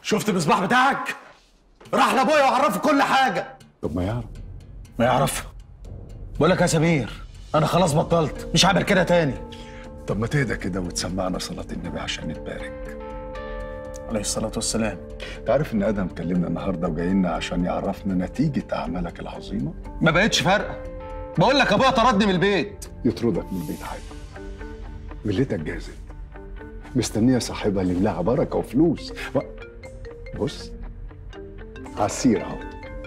شفت المصباح بتاعك راح لابويا وعرفه كل حاجه طب ما يعرف ما يعرف بقول لك يا سمير انا خلاص بطلت مش هعمل كده تاني طب ما تهدى كده وتسمعنا صلاة النبي عشان نتبارك عليه الصلاه والسلام انت عارف ان ادهم كلمنا النهارده وجاي لنا عشان يعرفنا نتيجة اعمالك العظيمة ما بقتش فارقه بقول لك ابويا طردني من البيت يطردك من البيت عادي ملتك جازت مستنية صاحبها اللي لها بركة وفلوس و... بص عالسير اهو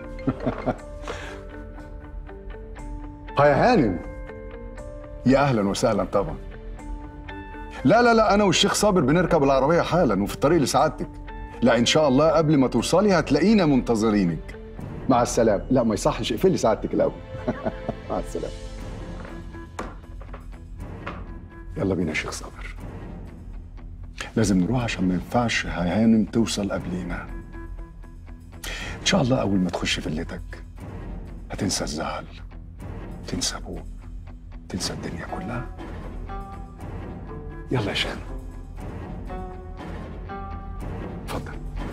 هاي هانم يا اهلا وسهلا طبعا لا لا لا انا والشيخ صابر بنركب العربيه حالا وفي الطريق لسعادتك لا ان شاء الله قبل ما توصلي هتلاقينا منتظرينك مع السلامه لا ما يصحش اقفلي سعادتك الاول مع السلامه يلا بينا يا شيخ صابر لازم نروح عشان ما ينفعش هانم توصل قبلينا ان شاء الله اول ما تخش فيلتك هتنسى الزعل تنسى ابوك تنسى الدنيا كلها يلا يا شيخنا اتفضل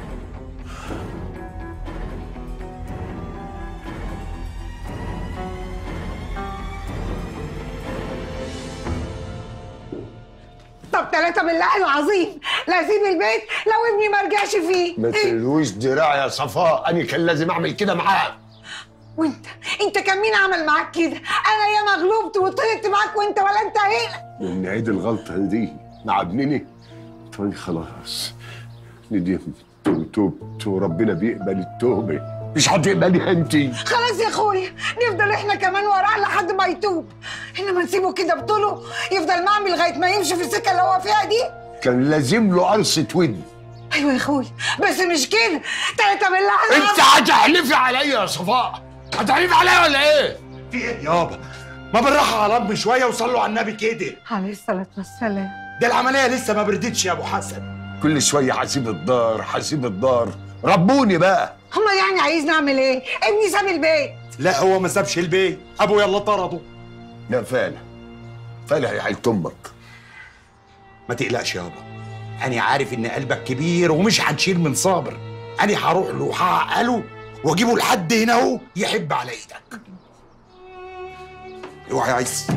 طب ثلاثة بالله العظيم لا اسيب البيت لو ابني ما رجعش فيه ما تلوش دراع يا صفاء انا كان لازم اعمل كده معاه وانت انت كان مين عمل معاك كده انا يا مغلوبت وطلعت معاك وانت ولا انت هنا نعيد الغلطه دي مع ابنني طيب خلاص ندمت وتوبت وربنا بيقبل التوبه مش هتقبليها انت خلاص يا اخويا نفضل احنا كمان وراه لحد ما يتوب انما نسيبه كده بطوله يفضل معمي لغايه ما يمشي في السكه اللي هو فيها دي كان لازم له قرصه ود ايوه يا اخويا بس مش كده ثلاثة بالله انت هتحلفي عليا يا صفاء هتحلفي عليا ولا ايه في ايه يابا ما بالراحه على امي شويه وصلوا على النبي كده عليه الصلاه والسلام ده العمليه لسه ما بردتش يا ابو حسن كل شويه حسيب الدار حسيب الدار ربوني بقى هما يعني عايز نعمل ايه ابني ساب البيت لا هو ما سابش البيت ابو يلا طرده يا فالح فالح يا حيلة امك ما تقلقش يابا انا عارف ان قلبك كبير ومش هنشيل من صابر انا هروح له وهعقله واجيبه لحد هنا اهو يحب على ايدك اوعى يا عيسى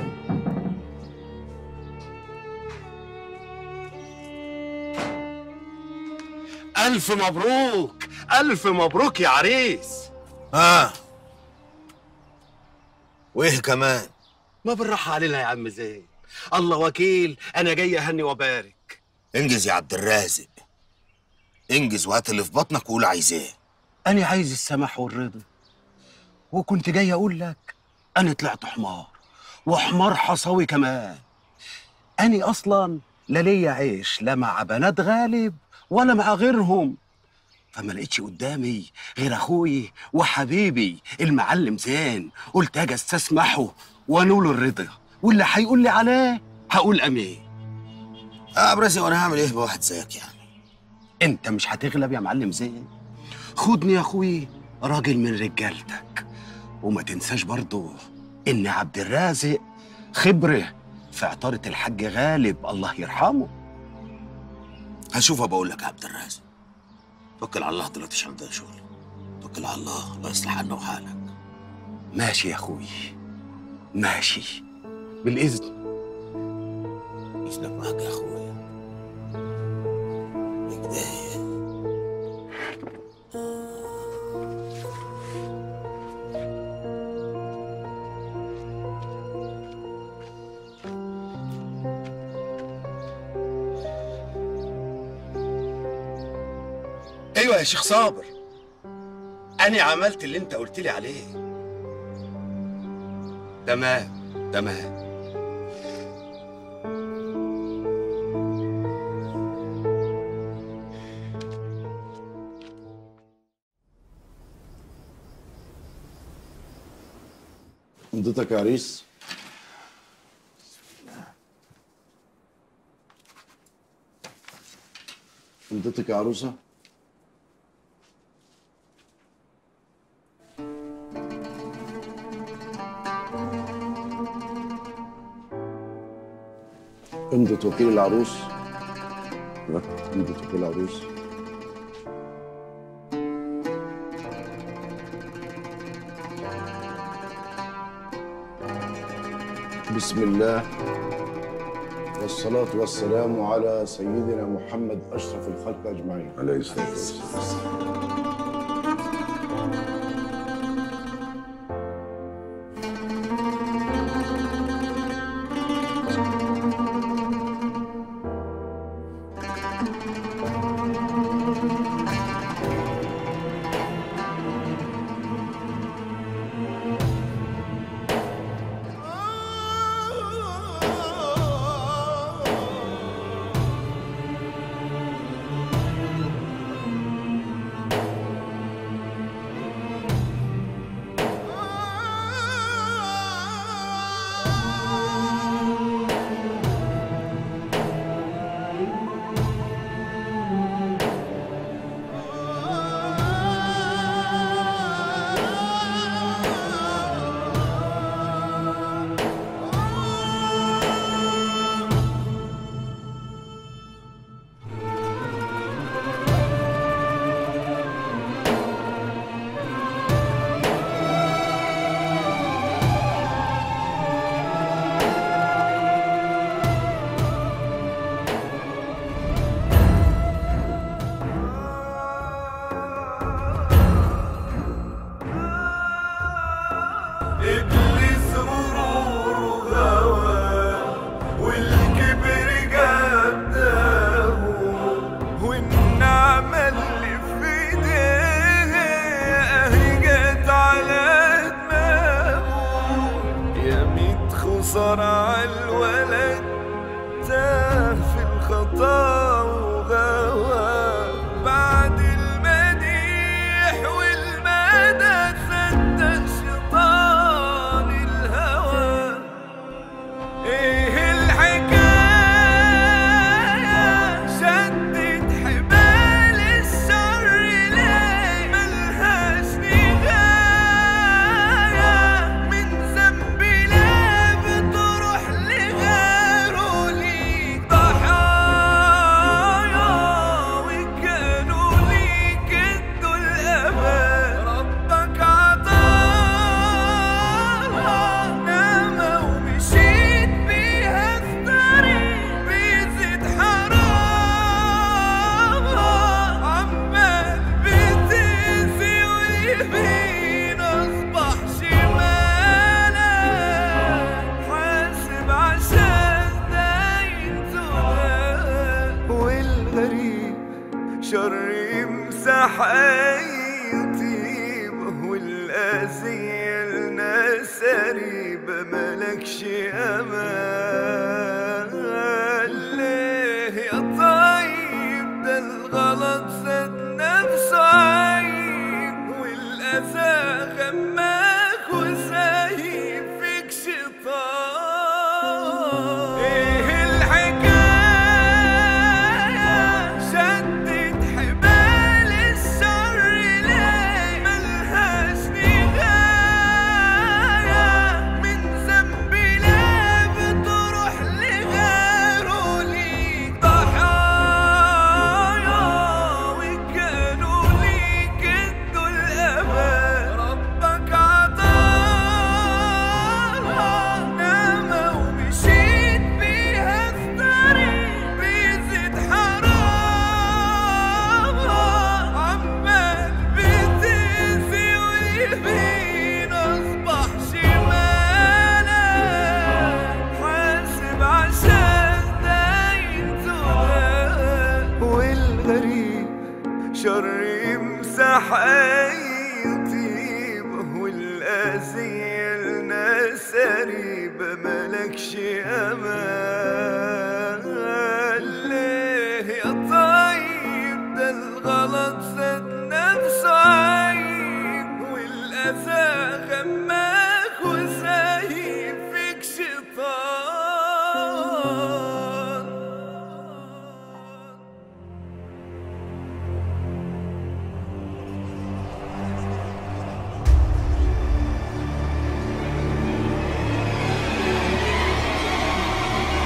ألف مبروك ألف مبروك يا عريس ها وايه كمان ما بالراحة علينا يا عم زين الله وكيل أنا جاي أهني وأبارك انجز يا عبد الرازق انجز وهات اللي في بطنك وقول عايزاه أنا عايز السماح والرضا وكنت جاي أقول لك أنا طلعت حمار وحمار حصاوي كمان أنا أصلا لا ليا عيش لا مع بنات غالب ولا مع غيرهم فما لقيتش قدامي غير اخوي وحبيبي المعلم زين قلت اجي استسمحه وانول الرضا واللي هيقول لي عليه هقول امين اه براسي وانا هعمل ايه بواحد زيك يعني انت مش هتغلب يا معلم زين خدني يا اخوي راجل من رجالتك وما تنساش برضو ان عبد الرازق خبره في عطارة الحاج غالب الله يرحمه هشوفها بقول لك يا عبد الرازق توكل على الله دلوقتي مش عندنا شغل توكل على الله الله يصلح حالنا وحالك ماشي يا اخوي ماشي بالاذن اذنك معاك يا اخويا بجداية ايوه يا شيخ صابر انا عملت اللي انت قلت لي عليه تمام تمام امضتك يا عريس امضتك يا عروسه امضة وكيل العروس امضة وكيل العروس بسم الله والصلاة والسلام على سيدنا محمد أشرف الخلق أجمعين عليه الصلاة والسلام إبليس غرور وغوى والكبر قداه والنعمة اللي في ايديه اهي جت على دماغه يا ميت خسارة عالولد تاه في الخطا وغوى بعد المديح والمدى صدق شيطان الهوى ايه الحكاية شدت حبال الشر ليه ملهاش نهاية من ذنبي لا بتروح لغيره ليك ضحايا وكانوا ليك ادوا الأمان ربك عطاها نعمة ومشيت بيها في طريق بيزيد حرامها عمال بتأذي واليمين أصبح شمالك حاسب عشان داين تغاب والغريب شر يمسح أي طيبة والأذية الناس قريبة ملكش أمان ليه يا طيب ده الغلط زاد نفسه عيب والأذى غماك وسايب فيك شيطان ايه الحكاية شدت حبال الشر ليه ملهاش نهاية من ذنبي لا بتروح لغيره ليك ضحايا وكانوا ليك ادوا الأمان ربك عطاها نعمة ومشيت بيها في طريق بيزيد حرامها عمال بتأذي واليمين أصبح شمالك حاسب عشان داين تغاب والغريب شر يمسح أي طيبة والأذية الناس قريبة ملكش أمان ليه يا طيب ده الغلط زاد نفسه عيب والأذى غماك وسايب فيك شيطان يا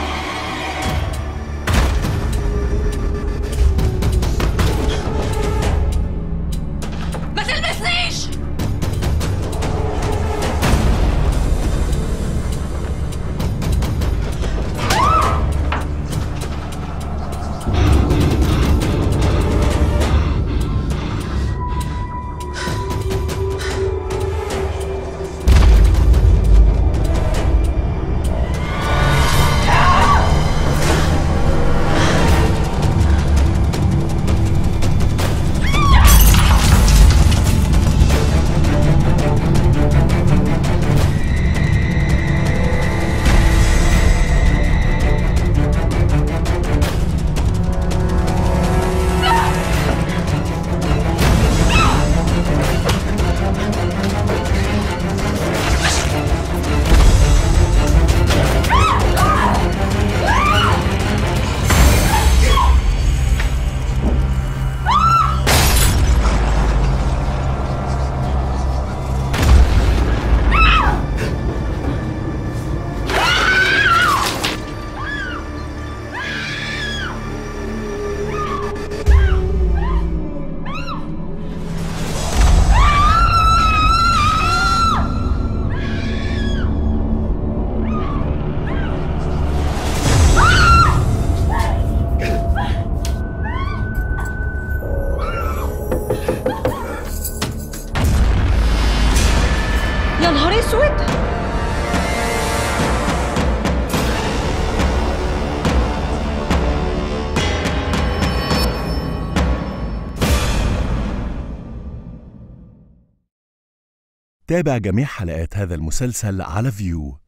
تابع جميع حلقات هذا المسلسل على فيو